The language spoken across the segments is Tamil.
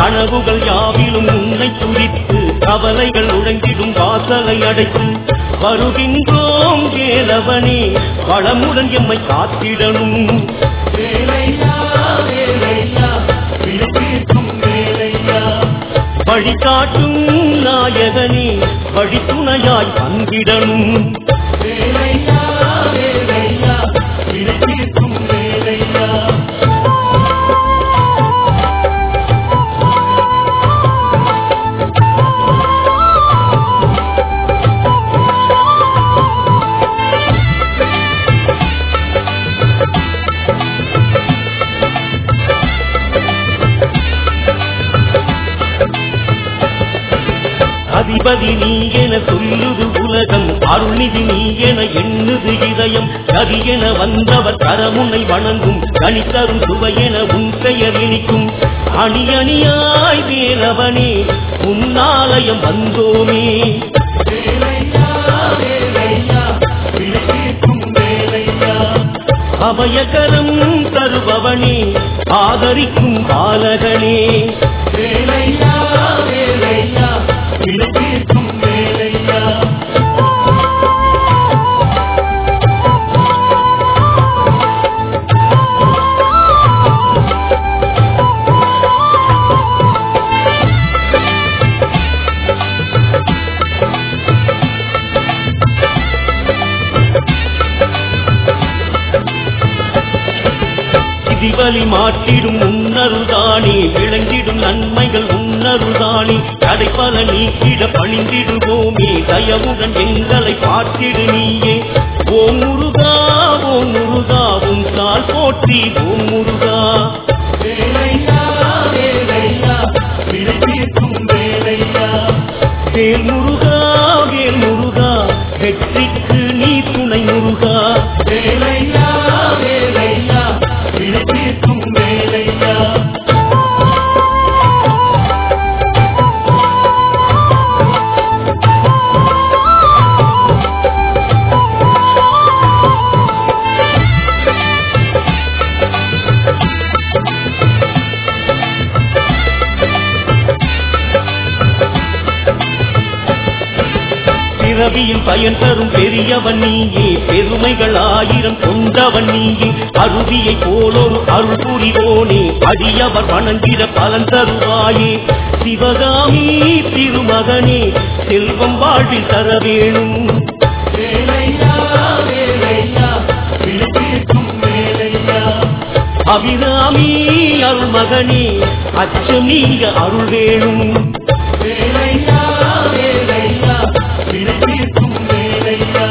கனவுகள் யாவிலும் உன்னை துடித்து கவலைகள் உழங்கிடும் வாசலை அடைத்து வருகின்றோம் வேலவனே வளமுடன் எம்மை காத்திடணும் வேலையா வேலையா விழித்தீர்க்கும் வேலையா வழிகாட்டும் நாயகனே வழித்துணையாய் வந்திடணும் வேலையா வேலையா விழித்தீர்க்கும் வேலையா அதிபதி நீ என சொல்லுது உலகம் அருள்நிதி நீ என எண்ணுது இதயம் கதி என வந்தவர் கரமுனை வணங்கும் கணித்தரும் சுவையென உன் பெயர் இனிக்கும் அணி அணியாய் வேலவனே உன்னாலயம் வந்தோமே வேலையா வேலையா விழித்தீர்க்கும் வேலையா அபயகரம் தருபவனே ஆதரிக்கும் பாலகனே வேலையா வேலையா விழித்தீர்க்கும் வேலையா விதிவலி மாற்றிடும் உன்னருதானே விளங்கிடும் நன்மைகள் உன்னருதானே தடைப்பல நீக்கிட பணிந்திடுவோமே தயவுடன் எங்களை பார்த்திடு நீயே ஓம் முருகா ஓம் முருகா உன் தாள் போற்றி ஓம் முருகா வேலையா வேலையா விழித்தீர்க்கும் வேலையா வேல் முருகா வேல் முருகா வெற்றிக்கு நீ துணை முருகா வேலையா வேலையா விழித்தீர்க்கும் வேலையா பிறவியில் பயன் தரும் பெரியவன் நீயே பெருமைகள் ஆயிரம் கொண்டவன் நீயே அருவியை போலொரு அருள் புரிவோனே அடியவர் வணங்கிட பலன் தருவாயே சிவகாமி திருமகனே செல்வம் வாழ்வில் தர வேணும் வேலையா வேலையா விழித்தீர்க்கும் வேலையா அபிராமி அருள் மகனே அச்சம் நீங்க அருள் வேணும் வேலையா வேலையா விழித்தீர்க்கும் வேலையா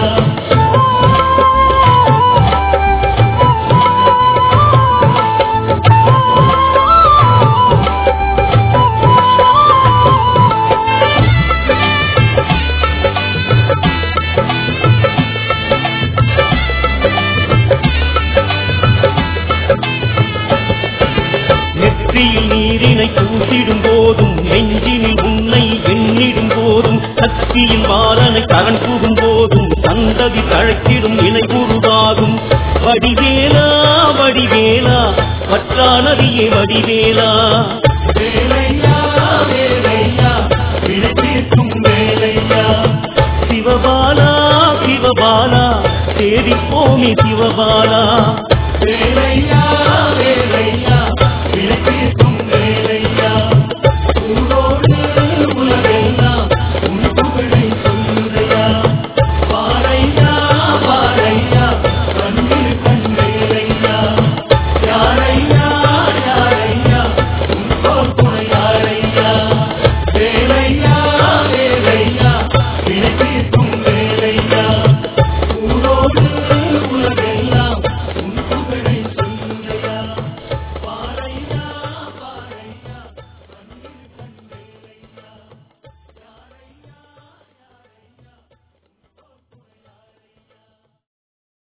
நெற்றியில் நீரினை பூசிடும் போதும் நெஞ்சினில் உன்னை எண்ணிடும் போதும் சக்தியில் வாரனை கரண் புகும் போதும் சந்ததி தழைத்திடும் நினைவுருவாகும் வடிவேலா வடிவேலா பற்றானதியே வடிவேலா வேலையா வேலையா விழித்தீர்க்கும் வேலையா சிவபாலா சிவபாலா தேடிப்போமே சிவபாலா